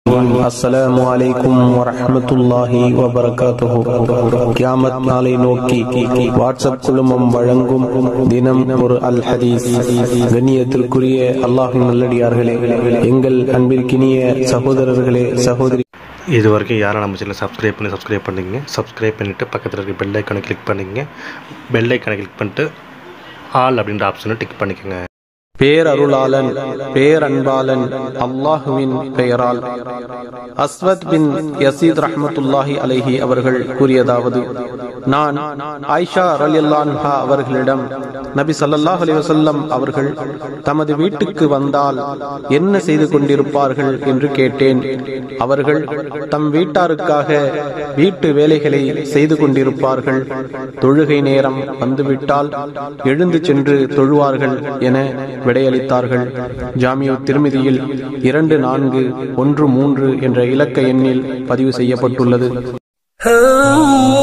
அஸ்ஸலாமு அலைக்கும் வரஹ்மத்துல்லாஹி வபரகாத்துஹு கியாமத் நாளை நோக்கி வாட்ஸ்அப் குழுமம் வழங்கும் தினம் ஒரு அல் ஹதீஸ் கண்ணியத்திற்குரிய அல்லாஹின் நல்லடியார்களே எங்கள் அன்பிற்கினிய சகோதரர்களே சகோதரி இது வரைக்கும் யாரும் நம்ம சேனலை சப்ஸ்கிரைப் பண்ணி சப்ஸ்கிரைப் பண்ணிங்க சப்ஸ்கிரைப் பண்ணிவிட்டு பக்கத்தில் இருக்க பெல் ஐக்கானை கிளிக் பண்ணிங்க பெல் ஐக்கானை கிளிக் பண்ணிட்டு ஆல் அப்படின்ற ஆப்ஷனை டிக் பண்ணிக்கோங்க பேரருளாளன் பேரன்பாளன் அல்லாஹுவின் பெயரால் அஸ்வத் பின் யசீத் ரஹ்மத்துல்லாஹி அலைஹி அவர்கள் கூறியதாவது நான் ஆயிஷா ரலியல்லான்ஹா அவர்களிடம் நபி ஸல்லல்லாஹு அலைஹி வஸல்லம் அவர்கள் தமது வீட்டுக்கு வந்தால் என்ன செய்து கொண்டிருப்பார்கள் என்று கேட்டேன் அவர்கள் தம் வீட்டாருக்காக வீட்டு வேலைகளை செய்து கொண்டிருப்பார்கள் தொழுகை நேரம் வந்துவிட்டால் எழுந்து சென்று தொழுவார்கள் என விடையளித்தார்கள் ஜாமியு திருமிதியில் இரண்டு நான்கு ஒன்று மூன்று என்ற இலக்க எண்ணில் பதிவு செய்யப்பட்டுள்ளது